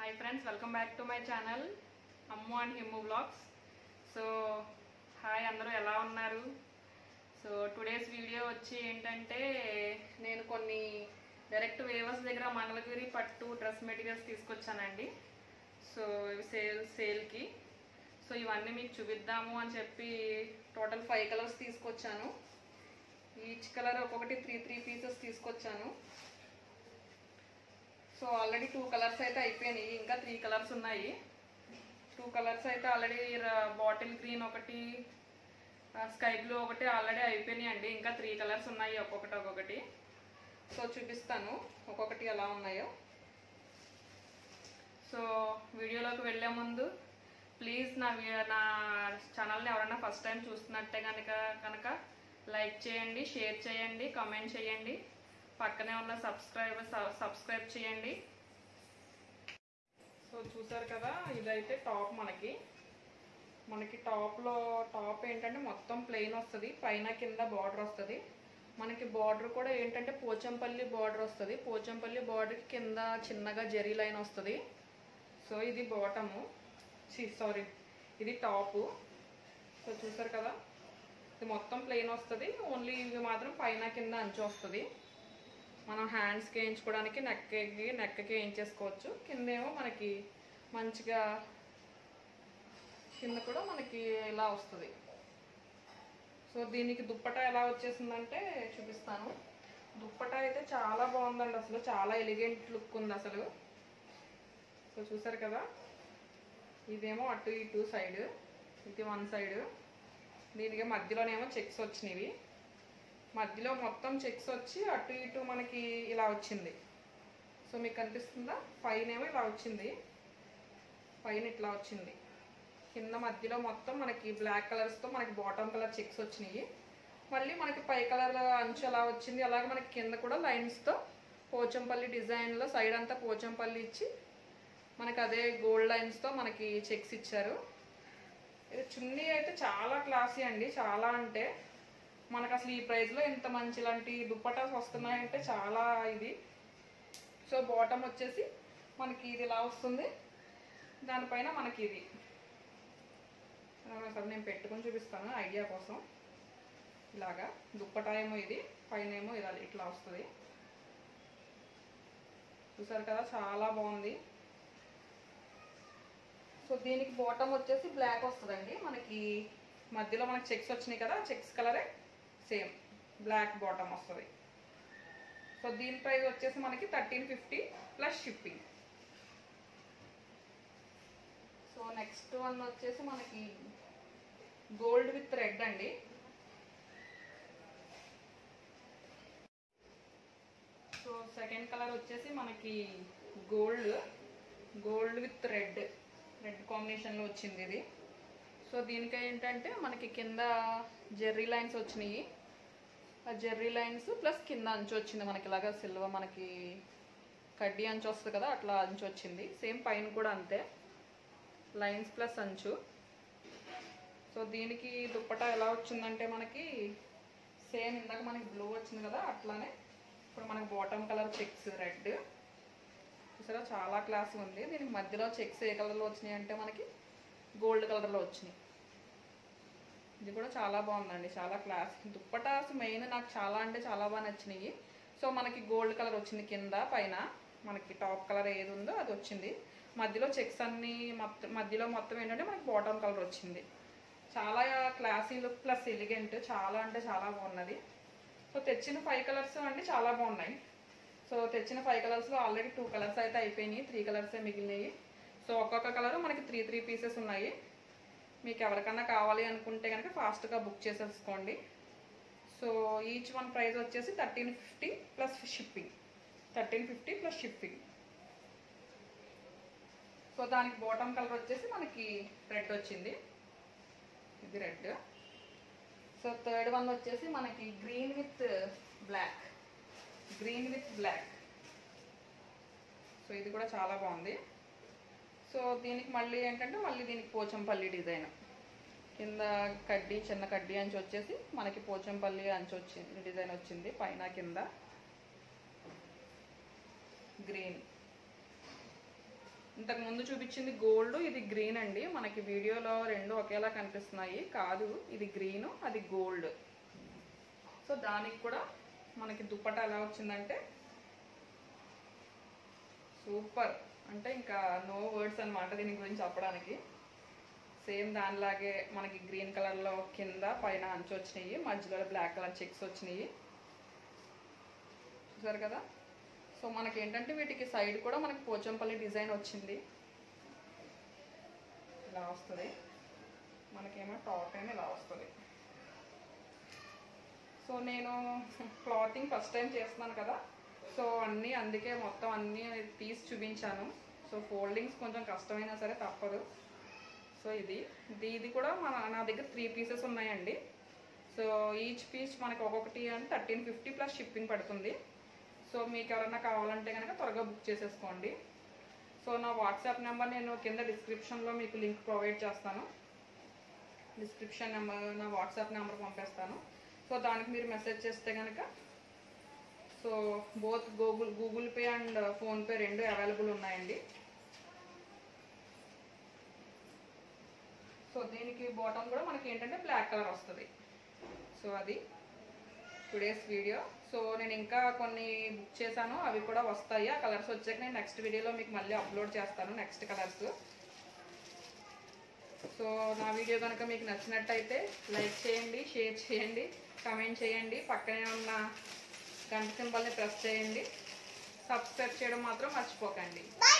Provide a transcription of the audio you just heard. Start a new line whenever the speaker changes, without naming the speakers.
hi friends welcome back to my channel Ammu and Himmu vlogs so hi అందరూ ఎలా ఉన్నారు so today's video వచ్చి ఏంటంటే నేను కొన్ని డైరెక్ట్ వేవర్స్ దగ్గర మంగళగిరి పట్టు డ్రెస్ మెటీరియల్స్ తీసుకొచ్చానండి సో ఇవి సేల్ సేల్కి సో ఇవన్నీ మీకు చూపిద్దాము అని చెప్పి టోటల్ ఫైవ్ కలర్స్ తీసుకొచ్చాను ఈచ్ కలర్ ఒక్కొక్కటి త్రీ త్రీ పీసెస్ తీసుకొచ్చాను సో ఆల్రెడీ టూ కలర్స్ అయితే అయిపోయినాయి ఇంకా త్రీ కలర్స్ ఉన్నాయి టూ కలర్స్ అయితే ఆల్రెడీ బాటిల్ గ్రీన్ ఒకటి స్కై బ్లూ ఒకటి ఆల్రెడీ అయిపోయినాయి అండి ఇంకా త్రీ కలర్స్ ఉన్నాయి ఒక్కొక్కటి ఒక్కొక్కటి సో చూపిస్తాను ఒక్కొక్కటి ఎలా ఉన్నాయో సో వీడియోలోకి వెళ్ళే ముందు ప్లీజ్ నా వీ- నా ఛానల్ని ఎవరైనా ఫస్ట్ టైం చూస్తున్నట్టే కనుక కనుక లైక్ చేయండి షేర్ చేయండి కామెంట్ చేయండి పక్కనే ఉన్న సబ్స్క్రైబ్ సబ్స్క్రైబ్ చేయండి సో చూసారు కదా ఇదైతే టాప్ మనకి మనకి టాప్లో టాప్ ఏంటంటే మొత్తం ప్లెయిన్ వస్తుంది పైన కింద బార్డర్ వస్తుంది మనకి బార్డర్ కూడా ఏంటంటే పోచంపల్లి బార్డర్ వస్తుంది పోచంపల్లి బార్డర్కి కింద చిన్నగా జరీ లైన్ వస్తుంది సో ఇది బాటము సారీ ఇది టాపు సో చూసారు కదా ఇది మొత్తం ప్లెయిన్ వస్తుంది ఓన్లీ ఇవి మాత్రం పైన కింద అంచు వస్తుంది మనం హ్యాండ్స్కి వేయించుకోవడానికి నెక్కకి నెక్కకి వేయించేసుకోవచ్చు కిందేమో మనకి మంచిగా కింద కూడా మనకి ఇలా వస్తుంది సో దీనికి దుప్పట ఎలా వచ్చేసిందంటే చూపిస్తాను దుప్పట అయితే చాలా బాగుందండి అసలు చాలా ఎలిగెంట్ లుక్ ఉంది అసలు సో చూసారు కదా ఇదేమో అటు ఇటు సైడ్ ఇది వన్ సైడ్ దీనికి మధ్యలోనేమో చెక్స్ వచ్చినవి మధ్యలో మొత్తం చెక్స్ వచ్చి అటు ఇటు మనకి ఇలా వచ్చింది సో మీకు కనిపిస్తుందా పైన ఏమో ఇలా వచ్చింది పైన ఇట్లా వచ్చింది కింద మధ్యలో మొత్తం మనకి బ్లాక్ కలర్స్తో మనకి బాటమ్ కలర్ చెక్స్ వచ్చినాయి మళ్ళీ మనకి పై కలర్ అంచు ఎలా వచ్చింది అలాగే మనకి కింద కూడా లైన్స్తో పోచంపల్లి డిజైన్లో సైడ్ అంతా పోచంపల్లి ఇచ్చి మనకి అదే గోల్డ్ లైన్స్తో మనకి చెక్స్ ఇచ్చారు ఇది చున్నీ అయితే చాలా క్లాసీ అండి చాలా అంటే మనకు అసలు ఈ ప్రైస్లో ఇంత మంచి ఇలాంటి దుప్పటాస్ వస్తున్నాయంటే చాలా ఇది సో బాటమ్ వచ్చేసి మనకి ఇది ఇలా వస్తుంది దానిపైన మనకి ఇది అసలు నేను పెట్టుకొని చూపిస్తాను ఐడియా కోసం ఇలాగా దుప్పటా ఏమో ఇది పైన ఏమో ఇలా ఇట్లా వస్తుంది చూసారు కదా చాలా బాగుంది సో దీనికి బాటమ్ వచ్చేసి బ్లాక్ వస్తుందండి మనకి మధ్యలో మనకి చెక్స్ వచ్చినాయి కదా చెక్స్ కలరే సేమ్ బ్లాక్ బాటమ్ వస్తుంది సో దీని ప్రైస్ వచ్చేసి మనకి thirteen fifty plus shipping so next one వచ్చేసి మనకి గోల్డ్ విత్ రెడ్ అండి సో సెకండ్ కలర్ వచ్చేసి మనకి gold gold with red red కాంబినేషన్లో వచ్చింది ఇది సో దీనికి ఏంటంటే మనకి కింద జెర్రీ లైన్స్ వచ్చినాయి ఆ జెర్రీ లైన్స్ ప్లస్ కింద అంచు వచ్చింది మనకి ఇలాగా సిల్వర్ మనకి కడ్డీ అంచు వస్తుంది కదా అట్లా అంచు వచ్చింది సేమ్ పైన కూడా అంతే లైన్స్ ప్లస్ అంచు సో దీనికి దుప్పటా ఎలా వచ్చిందంటే మనకి సేమ్ ఇందాక మనకి బ్లూ వచ్చింది కదా అట్లానే ఇప్పుడు మనకి బాటమ్ కలర్ చెక్స్ రెడ్ చూసారా చాలా క్లాస్ ఉంది దీనికి మధ్యలో చెక్స్ ఏ కలర్లో వచ్చినాయి అంటే మనకి గోల్డ్ కలర్లో వచ్చినాయి ఇది కూడా చాలా బాగుందండి చాలా క్లాస్ దుప్పటాస్ మెయిన్ నాకు చాలా అంటే చాలా బాగా నచ్చినాయి సో మనకి గోల్డ్ కలర్ వచ్చింది కింద పైన మనకి టాప్ కలర్ ఏది ఉందో అది వచ్చింది మధ్యలో చెక్స్ అన్ని మొత్తం మధ్యలో మొత్తం ఏంటంటే మనకి బాటమ్ కలర్ వచ్చింది చాలా క్లాసీ లుక్ ప్లస్ ఎలిగెంట్ చాలా అంటే చాలా బాగున్నది సో తెచ్చిన ఫైవ్ కలర్స్ అండి చాలా బాగున్నాయి సో తెచ్చిన ఫైవ్ కలర్స్లో ఆల్రెడీ టూ కలర్స్ అయితే అయిపోయినాయి త్రీ కలర్సే మిగిలినాయి సో ఒక్కొక్క కలర్ మనకి త్రీ త్రీ పీసెస్ ఉన్నాయి మీకు ఎవరికన్నా కావాలి అనుకుంటే కనుక ఫాస్ట్గా బుక్ చేసేసుకోండి సో ఈచ్ వన్ ప్రైస్ వచ్చేసి thirteen fifty plus shipping thirteen fifty plus shipping so దానికి బాటమ్ కలర్ వచ్చేసి మనకి రెడ్ వచ్చింది ఇది రెడ్ సో థర్డ్ వన్ వచ్చేసి మనకి green with black green with black so ఇది కూడా చాలా బాగుంది సో దీనికి మళ్ళీ ఏంటంటే మళ్ళీ దీనికి పోచంపల్లి డిజైన్ కింద కడ్డీ చిన్న కడ్డీ అంచు వచ్చేసి మనకి పోచంపల్లి అంచు వచ్చింది డిజైన్ వచ్చింది పైన కింద గ్రీన్ ఇంతకు ముందు చూపించింది గోల్డ్ ఇది గ్రీన్ అండి మనకి వీడియోలో రెండు ఒకేలా కనిపిస్తున్నాయి కాదు ఇది గ్రీన్ అది గోల్డ్ సో దానికి కూడా మనకి దుప్పట ఎలా వచ్చిందంటే సూపర్ అంటే ఇంకా నో వర్డ్స్ అన్నమాట దీని గురించి చెప్పడానికి సేమ్ దానిలాగే మనకి గ్రీన్ కలర్లో కింద పైన అంచు వచ్చినాయి మధ్యలో బ్లాక్ కలర్ చెక్స్ వచ్చినాయి చూసారు కదా సో మనకి ఏంటంటే వీటికి సైడ్ కూడా మనకి పోచంపల్లి డిజైన్ వచ్చింది ఇలా వస్తుంది మనకేమో టాప్ ఏమో ఇలా వస్తుంది సో నేను క్లాతింగ్ ఫస్ట్ టైం చేస్తున్నాను కదా సో అన్నీ అందుకే మొత్తం అన్నీ తీసి చూపించాను సో ఫోల్డింగ్స్ కొంచెం కష్టమైనా సరే తప్పదు సో ఇది ఇది ఇది కూడా మన నా దగ్గర త్రీ పీసెస్ ఉన్నాయండి సో ఈచ్ పీస్ మనకి ఒక్కొక్కటి అని థర్టీన్ ఫిఫ్టీ ప్లస్ షిప్పింగ్ పడుతుంది సో మీకు ఎవరైనా కావాలంటే కనుక త్వరగా బుక్ చేసేసుకోండి సో నా వాట్సాప్ నెంబర్ నేను కింద డిస్క్రిప్షన్లో మీకు లింక్ ప్రొవైడ్ చేస్తాను డిస్క్రిప్షన్ నెంబర్ నా వాట్సాప్ నెంబర్ పంపిస్తాను సో దానికి మీరు మెసేజ్ చేస్తే కనుక so both Google Google pay and PhonePe రెండు అవైలబుల్ ఉన్నాయండి సో దీనికి బాటమ్ కూడా మనకి ఏంటంటే బ్లాక్ కలర్ వస్తుంది సో అది టుడేస్ వీడియో సో నేను ఇంకా కొన్ని బుక్ చేశాను అవి కూడా వస్తాయి ఆ కలర్స్ వచ్చాక నేను నెక్స్ట్ వీడియోలో మీకు మళ్ళీ అప్లోడ్ చేస్తాను నెక్స్ట్ కలర్స్ సో నా వీడియో కనుక మీకు నచ్చినట్టయితే లైక్ చేయండి షేర్ చేయండి కమెంట్ చేయండి పక్కనే ఉన్న గంట సింబల్ని ప్రెస్ చేయండి సబ్స్క్రైబ్ చేయడం మాత్రం మర్చిపోకండి
Bye